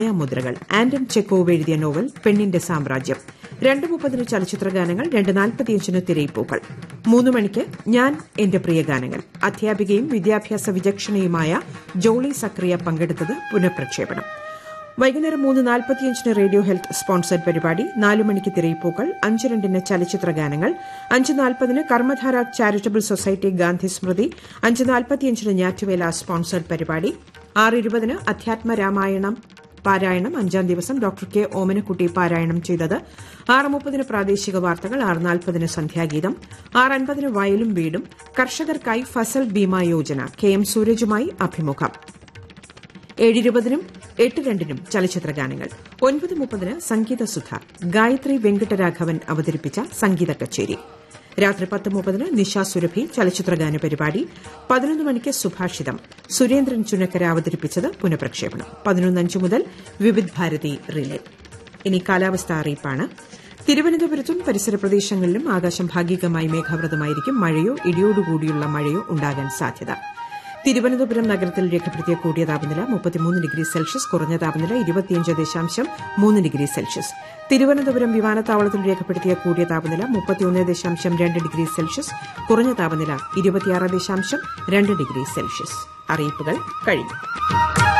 മുദ്രകൾ Anton Chekhov എഴുതിയ novel പെണ്ണിന്റെ സാമ്രാജ്യം രണ്ട് മുപ്പതിന് ചലച്ചിത്ര ഗാനങ്ങൾ രണ്ട് നാൽപ്പത്തിയഞ്ചിന് തിരയിപ്പൂക്കൾ മൂന്ന് മണിക്ക് ഞാൻ എന്റെ പ്രിയ ഗാനങ്ങൾ അധ്യാപികയും വിദ്യാഭ്യാസ വിചക്ഷണയുമായ ജോളി സക്രിയ പങ്കെടുത്തത് പുനഃപ്രക്ഷേപണം വൈകുന്നേരം മൂന്ന് നാൽപ്പത്തിയഞ്ചിന് റേഡിയോ ഹെൽത്ത് സ്പോൺസർഡ് പരിപാടി നാല് മണിക്ക് തിരയിപ്പൂക്കൾ അഞ്ച് രണ്ടിന് ചലച്ചിത്ര ഗാനങ്ങൾ അഞ്ച് നാൽപ്പതിന് കർമ്മധാര ചാരിറ്റബിൾ സൊസൈറ്റി ഗാന്ധി സ്മൃതി അഞ്ച് നാൽപ്പത്തിയഞ്ചിന് ഞാറ്റുവേല സ്പോൺസർഡ് പരിപാടി ആറ് ഇരുപതിന് അധ്യാത്മ രാമായണം പാരായണം അഞ്ചാം ദിവസം ഡോക്ടർ കെ ഓമനക്കുട്ടി പാരായണം ചെയ്തത് ആറ് മുപ്പതിന് പ്രാദേശിക വാർത്തകൾ ആറ് നാൽപ്പതിന് സന്ധ്യാഗീതം ആറ് അൻപതിന് വയലും വീടും കർഷകർക്കായി ഫസൽ ബീമ യോജന കെ എം സൂരജുമായി അഭിമുഖം ഏഴിരുപതിനും എട്ട് രണ്ടിനും ചലച്ചിത്ര ഗാനങ്ങൾ ഒൻപത് മുപ്പതിന് സംഗീതസുധ ഗായത്രി വെങ്കട്ടരാഘവൻ അവതരിപ്പിച്ച സംഗീത കച്ചേരി രാത്രി പത്ത് മുപ്പതിന് നിശ സുരഭി ചലച്ചിത്രഗാന പരിപാടി പതിനൊന്ന് മണിക്ക് സുഭാഷിതം സുരേന്ദ്രൻ ചുനക്കര അവതരിപ്പിച്ചത് പുനഃപ്രക്ഷേപണം പതിനൊന്നഞ്ച് മുതൽ വിവിധ് ഭാരതി റിലേ ഇനി കാലാവസ്ഥ അറിയിപ്പാണ് തിരുവനന്തപുരത്തും പരിസര പ്രദേശങ്ങളിലും ആകാശം ഭാഗികമായി മേഘാവൃതമായിരിക്കും മഴയോ ഇടിയോടുകൂടിയുള്ള മഴയോ ഉണ്ടാകാൻ സാധ്യത തിരുവനന്തപുരം നഗരത്തിൽ രേഖപ്പെടുത്തിയ കൂടിയ താപനില മുപ്പത്തിമൂന്ന് ഡിഗ്രി സെൽഷ്യസ് കുറഞ്ഞ താപനില ഇരുപത്തിയഞ്ച് ദശാംശം മൂന്ന് ഡിഗ്രി സെൽഷ്യസ് തിരുവനന്തപുരം വിമാനത്താവളത്തിൽ രേഖപ്പെടുത്തിയ കൂടിയ താപനില മുപ്പത്തിയൊന്ന് ദശാംശം രണ്ട് ഡിഗ്രി സെൽഷ്യസ് കുറഞ്ഞ താപനില ഇരുപത്തിയാറ് ദശാംശം രണ്ട് ഡിഗ്രി സെൽഷ്യസ് അറിയിപ്പുകൾ കഴിഞ്ഞു